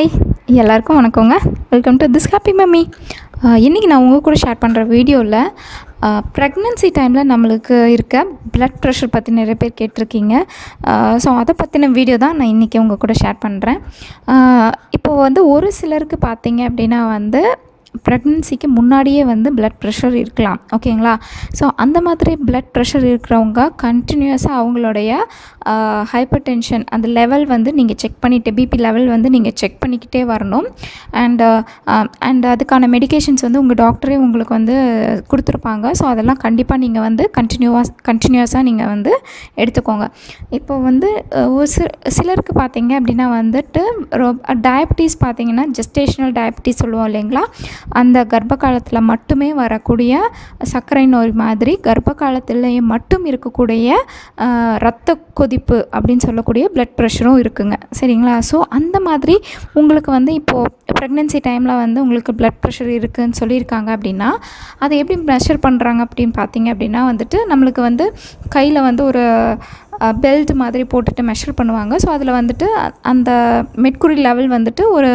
hi எல்லாருக்கும் வணக்கங்க welcome to this happy mummy இன்றைக்கி நான் உங்கள் கூட ஷேர் பண்ணுற வீடியோவில் ப்ரெக்னென்சி டைமில் நம்மளுக்கு இருக்க ப்ளட் ப்ரெஷர் பற்றி நிறைய பேர் கேட்டிருக்கீங்க ஸோ அதை பற்றின வீடியோ தான் நான் இன்றைக்கி உங்கள் கூட ஷேர் பண்ணுறேன் இப்போது வந்து ஒரு சிலருக்கு பார்த்தீங்க அப்படின்னா வந்து ப்ரெக்னென்சிக்கு முன்னாடியே வந்து ப்ளட் ப்ரெஷர் இருக்கலாம் ஓகேங்களா ஸோ அந்த மாதிரி ப்ளட் ப்ரெஷர் இருக்கிறவங்க கண்டினியூஸாக அவங்களுடைய ஹைப்பர் டென்ஷன் அந்த லெவல் வந்து நீங்கள் செக் பண்ணிவிட்டு பிபி லெவல் வந்து நீங்கள் செக் பண்ணிக்கிட்டே வரணும் அண்டு அண்ட் அதுக்கான மெடிகேஷன்ஸ் வந்து உங்கள் டாக்டரே உங்களுக்கு வந்து கொடுத்துருப்பாங்க ஸோ அதெல்லாம் கண்டிப்பாக நீங்கள் வந்து கண்டினியூவாக கண்டினியூஸாக நீங்கள் வந்து எடுத்துக்கோங்க இப்போ வந்து ஒரு சி சிலருக்கு பார்த்தீங்க அப்படின்னா வந்துட்டு டயபிட்டிஸ் பார்த்தீங்கன்னா ஜெஸ்டேஷனல் டயபிட்டிஸ் சொல்லுவோம் இல்லைங்களா அந்த கர்ப்ப காலத்தில் மட்டுமே வரக்கூடிய சர்க்கரை நோய் மாதிரி கர்ப்ப காலத்திலேயே மட்டும் இருக்கக்கூடிய இரத்த கொதிப்பு அப்படின்னு சொல்லக்கூடிய ப்ளட் ப்ரெஷரும் இருக்குங்க சரிங்களா ஸோ அந்த மாதிரி உங்களுக்கு வந்து இப்போது ப்ரெக்னென்சி டைமில் வந்து உங்களுக்கு ப்ளட் ப்ரெஷர் இருக்குதுன்னு சொல்லியிருக்காங்க அப்படின்னா அதை எப்படி மெஷர் பண்ணுறாங்க அப்படின்னு பார்த்தீங்க அப்படின்னா வந்துட்டு நம்மளுக்கு வந்து கையில் வந்து ஒரு பெல்ட் மாதிரி போட்டுட்டு மெஷர் பண்ணுவாங்க ஸோ அதில் வந்துட்டு அந்த மெட்குரி லெவல் வந்துட்டு ஒரு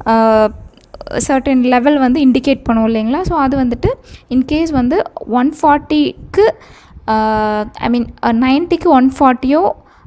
சர்டன் லெவல் வந்து இண்டிகேட் பண்ணுவோம் இல்லைங்களா ஸோ அது வந்துட்டு இன்கேஸ் வந்து ஒன் ஃபார்ட்டிக்கு ஐ மீன் நைன்ட்டிக்கு ஒன் ஃபார்ட்டியோ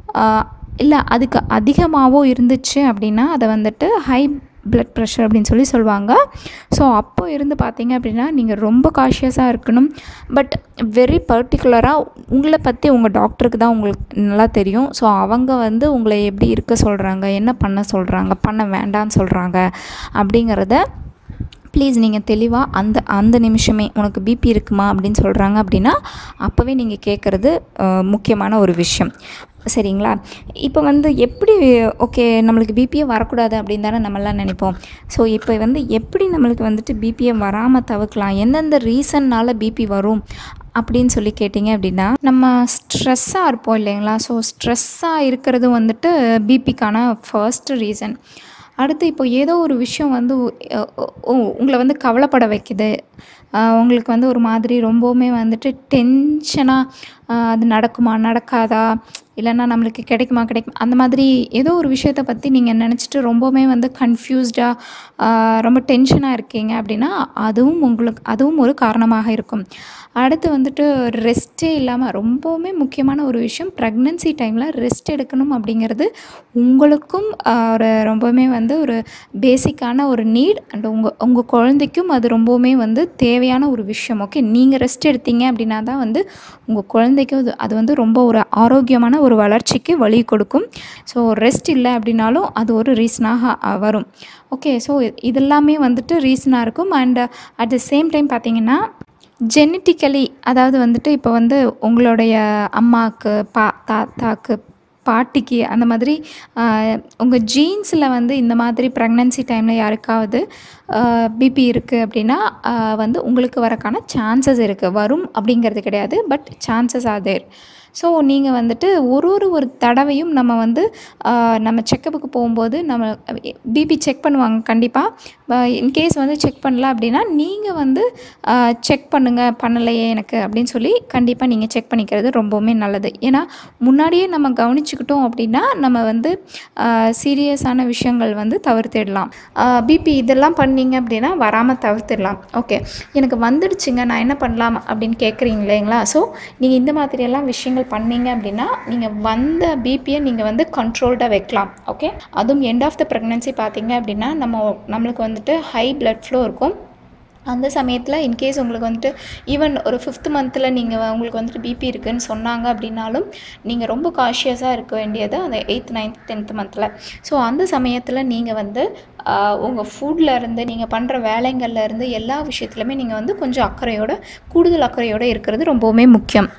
இல்லை அதுக்கு அதிகமாகவோ இருந்துச்சு அப்படின்னா அதை வந்துட்டு ஹை ப்ளட் ப்ரெஷர் அப்படின்னு சொல்லி சொல்லுவாங்க ஸோ அப்போ இருந்து பார்த்தீங்க அப்படின்னா நீங்கள் ரொம்ப காஷியஸாக இருக்கணும் பட் வெரி பர்டிகுலராக உங்களை பற்றி உங்கள் டாக்டருக்கு தான் உங்களுக்கு நல்லா தெரியும் ஸோ அவங்க வந்து உங்களை எப்படி இருக்க சொல்கிறாங்க என்ன பண்ண சொல்கிறாங்க பண்ண வேண்டான்னு சொல்கிறாங்க அப்படிங்கிறத ப்ளீஸ் நீங்கள் தெளிவாக அந்த அந்த நிமிஷமே உனக்கு பிபி இருக்குமா அப்படின்னு சொல்கிறாங்க அப்படின்னா அப்போவே நீங்கள் கேட்குறது முக்கியமான ஒரு விஷயம் சரிங்களா இப்போ வந்து எப்படி ஓகே நம்மளுக்கு பிபியே வரக்கூடாது அப்படின்னு தானே நம்மளாம் நினைப்போம் ஸோ இப்போ வந்து எப்படி நம்மளுக்கு வந்துட்டு பிபியை வராமல் தவிர்க்கலாம் எந்தெந்த ரீசன்னால் பிபி வரும் அப்படின்னு சொல்லி கேட்டிங்க அப்படின்னா நம்ம ஸ்ட்ரெஸ்ஸாக இருப்போம் இல்லைங்களா ஸோ ஸ்ட்ரெஸ்ஸாக இருக்கிறது வந்துட்டு பிபிக்கான ஃபர்ஸ்ட் ரீசன் அடுத்து இப்போ ஏதோ ஒரு விஷயம் வந்து உங்களை வந்து கவலைப்பட வைக்குது உங்களுக்கு வந்து ஒரு மாதிரி ரொம்பவுமே வந்துட்டு டென்ஷனாக அது நடக்குமா நடக்காதா இல்லைன்னா நம்மளுக்கு கிடைக்குமா கிடைக்குமா அந்த மாதிரி ஏதோ ஒரு விஷயத்தை பற்றி நீங்கள் நினச்சிட்டு ரொம்பவுமே வந்து கன்ஃபியூஸ்டாக ரொம்ப டென்ஷனாக இருக்கீங்க அப்படின்னா அதுவும் உங்களுக்கு அதுவும் ஒரு காரணமாக இருக்கும் அடுத்து வந்துட்டு ரெஸ்ட்டே இல்லாமல் ரொம்பவுமே முக்கியமான ஒரு விஷயம் ப்ரெக்னென்சி டைமில் ரெஸ்ட் எடுக்கணும் அப்படிங்கிறது உங்களுக்கும் ஒரு ரொம்பவுமே வந்து ஒரு பேசிக்கான ஒரு நீட் அண்ட் உங்கள் உங்கள் குழந்தைக்கும் அது ரொம்பவுமே வந்து தேவையான ஒரு விஷயம் ஓகே நீங்கள் ரெஸ்ட் எடுத்தீங்க அப்படின்னா தான் வந்து உங்கள் குழந்தைக்கும் அது அது வந்து ரொம்ப ஒரு ஆரோக்கியமான ஒரு வளர்ச்சிக்கு வழி கொடுக்கும் ஸோ ரெஸ்ட் இல்லை அப்படின்னாலும் அது ஒரு ரீசனாக வரும் ஓகே ஸோ இதெல்லாமே வந்துட்டு ரீசனாக இருக்கும் and at the same time பார்த்தீங்கன்னா ஜெனட்டிக்கலி அதாவது வந்துட்டு இப்போ வந்து உங்களுடைய அம்மாவுக்கு பா தாத்தாக்கு பாட்டிக்கு அந்த மாதிரி உங்கள் ஜீன்ஸில் வந்து இந்த மாதிரி ப்ரெக்னென்சி டைமில் யாருக்காவது பிபி இருக்குது அப்படின்னா வந்து உங்களுக்கு வரக்கான சான்சஸ் இருக்குது வரும் அப்படிங்கிறது கிடையாது but chances are there so நீங்கள் வந்துட்டு ஒரு ஒரு ஒரு தடவையும் நம்ம வந்து நம்ம செக்கப்புக்கு போகும்போது நம்ம பிபி செக் பண்ணுவாங்க கண்டிப்பாக இன்கேஸ் வந்து செக் பண்ணல அப்படின்னா நீங்கள் வந்து செக் பண்ணுங்கள் பண்ணலையே எனக்கு அப்படின்னு சொல்லி கண்டிப்பாக நீங்கள் செக் பண்ணிக்கிறது ரொம்பவுமே நல்லது ஏன்னா முன்னாடியே நம்ம கவனிச்சுக்கிட்டோம் அப்படின்னா நம்ம வந்து சீரியஸான விஷயங்கள் வந்து தவிர்த்திடலாம் பிபி இதெல்லாம் பண்ணீங்க அப்படின்னா வராமல் தவிர்த்திடலாம் ஓகே எனக்கு வந்துடுச்சுங்க நான் என்ன பண்ணலாம் அப்படின்னு கேட்குறீங்க இல்லைங்களா ஸோ நீங்கள் இந்த மாதிரியெல்லாம் விஷயங்கள் பண்ணீங்க அப்படின்னா நீங்கள் வந்த பிபியை நீங்கள் வந்து கண்ட்ரோல்டாக வைக்கலாம் ஓகே அதுவும் எண்ட் ஆஃப் த ப்ரெக்னென்சி பார்த்தீங்க அப்படின்னா நம்ம நம்மளுக்கு வந்துட்டு ஹை பிளட் ஃப்ளோ இருக்கும் அந்த சமயத்தில் இன்கேஸ் உங்களுக்கு வந்துட்டு ஈவன் ஒரு ஃபிஃப்த் மந்தில் நீங்கள் உங்களுக்கு வந்துட்டு பிபி இருக்குதுன்னு சொன்னாங்க அப்படின்னாலும் நீங்கள் ரொம்ப காஷியஸாக இருக்க வேண்டியது அந்த எயித் நைன்த் டென்த் மந்தில் ஸோ அந்த சமயத்தில் நீங்கள் வந்து உங்கள் ஃபுட்டில் இருந்து நீங்கள் பண்ணுற வேலைங்கள்ல இருந்து எல்லா விஷயத்துலையுமே நீங்கள் வந்து கொஞ்சம் அக்கறையோட கூடுதல் அக்கறையோடு இருக்கிறது ரொம்பவுமே முக்கியம்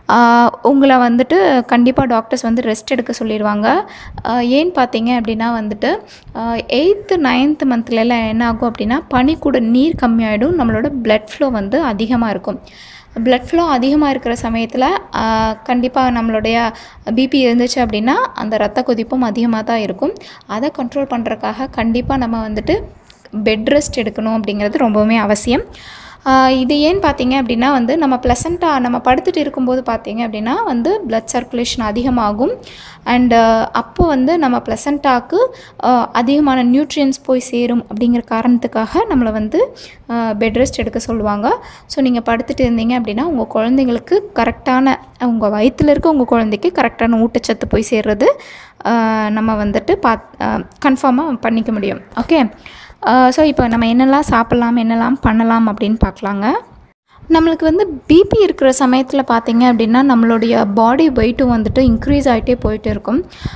உங்களை வந்துட்டு கண்டிப்பாக டாக்டர்ஸ் வந்து ரெஸ்ட் எடுக்க சொல்லிடுவாங்க ஏன்னு பார்த்தீங்க அப்படின்னா வந்துட்டு எயித்து நைன்த்து மந்த்லலாம் என்ன ஆகும் அப்படின்னா பனி கூட நீர் கம்மியாயிடும் நம்மளோட பிளட் ஃப்ளோ வந்து அதிகமாக இருக்கும் பிளட் ஃப்ளோ அதிகமாக இருக்கிற சமயத்தில் கண்டிப்பாக நம்மளுடைய பிபி இருந்துச்சு அப்படின்னா அந்த ரத்த கொதிப்பும் அதிகமாக தான் இருக்கும் அதை கண்ட்ரோல் பண்ணுறக்காக கண்டிப்பாக நம்ம வந்துட்டு பெட் ரெஸ்ட் எடுக்கணும் அப்படிங்கிறது ரொம்பவுமே அவசியம் ஆஹ் இது ஏன்னு பார்த்தீங்க அப்படின்னா வந்து நம்ம ப்ளசண்ட்டாக நம்ம படுத்துட்டு இருக்கும்போது பார்த்தீங்க அப்படின்னா வந்து பிளட் சர்க்குலேஷன் அதிகமாகும் அண்டு அப்போ வந்து நம்ம ப்ளசண்ட்டாக்கு அதிகமான நியூட்ரியன்ஸ் போய் சேரும் அப்படிங்கிற காரணத்துக்காக நம்மளை வந்து பெட் ரெஸ்ட் எடுக்க சொல்லுவாங்க ஸோ நீங்கள் படுத்துட்டு இருந்தீங்க அப்படின்னா உங்கள் குழந்தைங்களுக்கு கரெக்டான உங்கள் வயிற்றில் இருக்க உங்கள் குழந்தைக்கு கரெக்டான ஊட்டச்சத்து போய் சேர்றது ஆஹ் நம்ம வந்துட்டு பாத் கன்ஃபார்மாக பண்ணிக்க முடியும் ஓகே ஸோ இப்போ நம்ம என்னெல்லாம் சாப்பிட்லாம் என்னெல்லாம் பண்ணலாம் அப்படின்னு பார்க்கலாங்க நம்மளுக்கு வந்து பிபி இருக்கிற சமயத்தில் பார்த்தீங்க அப்படின்னா நம்மளுடைய பாடி வெயிட்டும் வந்துட்டு இன்க்ரீஸ் ஆகிட்டே போயிட்டு இருக்கும்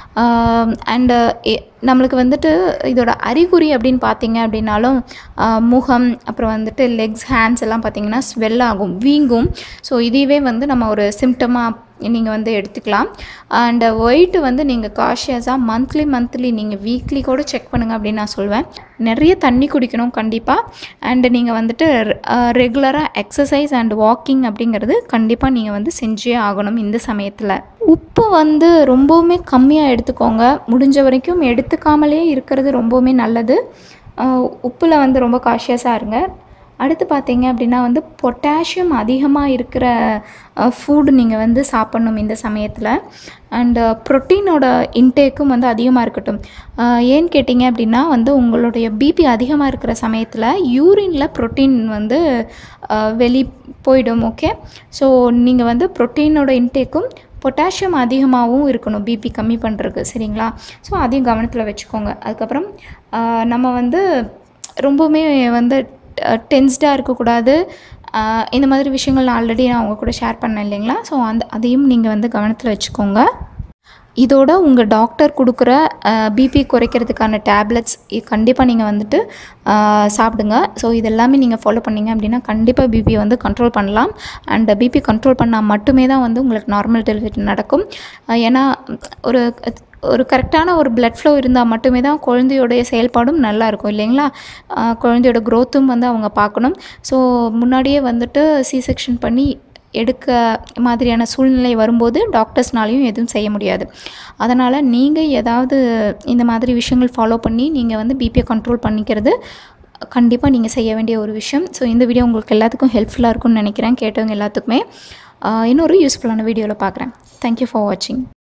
அண்டு நம்மளுக்கு வந்துட்டு இதோட அறிகுறி அப்படின்னு பார்த்தீங்க அப்படின்னாலும் ஆஹ் முகம் அப்புறம் வந்துட்டு லெக்ஸ் ஹேண்ட்ஸ் எல்லாம் பார்த்தீங்கன்னா ஸ்வெல் ஆகும் வீங்கும் ஸோ இதுவே வந்து நம்ம ஒரு சிம்டமாக நீங்கள் வந்து எடுத்துக்கலாம் அண்ட் வெயிட்டு வந்து நீங்கள் காஷியஸாக மந்த்லி மந்த்லி நீங்கள் வீக்லி கூட செக் பண்ணுங்கள் அப்படின்னு நான் சொல்வேன் நிறைய தண்ணி குடிக்கணும் கண்டிப்பாக அண்டு நீங்கள் வந்துட்டு ரெகுலராக எக்ஸசைஸ் அண்ட் வாக்கிங் அப்படிங்கிறது கண்டிப்பாக நீங்கள் வந்து செஞ்சே ஆகணும் இந்த சமயத்தில் உப்பு வந்து ரொம்பவுமே கம்மியாக எடுத்துக்கோங்க முடிஞ்ச வரைக்கும் எடுத்துக்காமலே இருக்கிறது ரொம்பவுமே நல்லது உப்பில் வந்து ரொம்ப காஷியஸாக இருங்க அடுத்து பார்த்தீங்க அப்படின்னா வந்து பொட்டாசியம் அதிகமாக இருக்கிற ஃபுட் நீங்கள் வந்து சாப்பிட்ணும் இந்த சமயத்தில் அண்டு ப்ரோட்டீனோட இன்டேக்கும் வந்து அதிகமாக இருக்கட்டும் அஹ் ஏன்னு கேட்டிங்க அப்படின்னா வந்து உங்களுடைய பிபி அதிகமாக இருக்கிற சமயத்தில் யூரினில் ப்ரோட்டீன் வந்து அஹ் வெளி போயிடும் ஓகே ஸோ நீங்கள் வந்து ப்ரோட்டீனோட இன்டேக்கும் பொட்டாசியம் அதிகமாகவும் இருக்கணும் பிபி கம்மி பண்ணுறதுக்கு சரிங்களா ஸோ அதையும் கவனத்தில் வச்சுக்கோங்க அதுக்கப்புறம் ஆஹ் நம்ம வந்து ரொம்பவுமே வந்து டென்ஸ்டாக இருக்கக்கூடாது ஆஹ் இந்த மாதிரி விஷயங்கள் நான் ஆல்ரெடி நான் உங்கள் கூட ஷேர் பண்ணேன் இல்லைங்களா ஸோ அந்த அதையும் நீங்கள் வந்து கவனத்தில் வச்சுக்கோங்க இதோட உங்கள் டாக்டர் கொடுக்குற பிபி குறைக்கிறதுக்கான டேப்லெட்ஸ் கண்டிப்பாக நீங்கள் வந்துட்டு ஆஹ் சாப்பிடுங்க ஸோ இது எல்லாமே நீங்கள் ஃபாலோ பண்ணீங்க அப்படின்னா கண்டிப்பாக பிபி வந்து கண்ட்ரோல் பண்ணலாம் அண்ட் பிபி கண்ட்ரோல் பண்ணால் மட்டுமே தான் வந்து உங்களுக்கு நார்மல் டெலிவரி நடக்கும் ஆஹ் ஏன்னா ஒரு ஒரு கரெக்டான ஒரு பிளட் ஃப்ளோ இருந்தால் மட்டுமே தான் குழந்தையோடைய செயல்பாடும் நல்லா இருக்கும் இல்லைங்களா ஆஹ் குழந்தையோட க்ரோத்தும் வந்து அவங்க பார்க்கணும் ஸோ முன்னாடியே வந்துட்டு சி செக்ஷன் பண்ணி எடுக்க மாதிரியான சூழ்நிலை வரும்போது டாக்டர்ஸ்னாலையும் எதுவும் செய்ய முடியாது அதனால் நீங்கள் ஏதாவது இந்த மாதிரி விஷயங்கள் ஃபாலோ பண்ணி நீங்கள் வந்து பிபியை கண்ட்ரோல் பண்ணிக்கிறது கண்டிப்பாக நீங்கள் செய்ய வேண்டிய ஒரு விஷயம் ஸோ இந்த வீடியோ உங்களுக்கு எல்லாத்துக்கும் ஹெல்ப்ஃபுல்லாக இருக்கும்னு நினைக்கிறேன் கேட்டவங்க எல்லாத்துக்குமே ஆஹ் இன்னொரு யூஸ்ஃபுல்லான வீடியோவில் பார்க்குறேன் தேங்க்யூ ஃபார் வாட்சிங்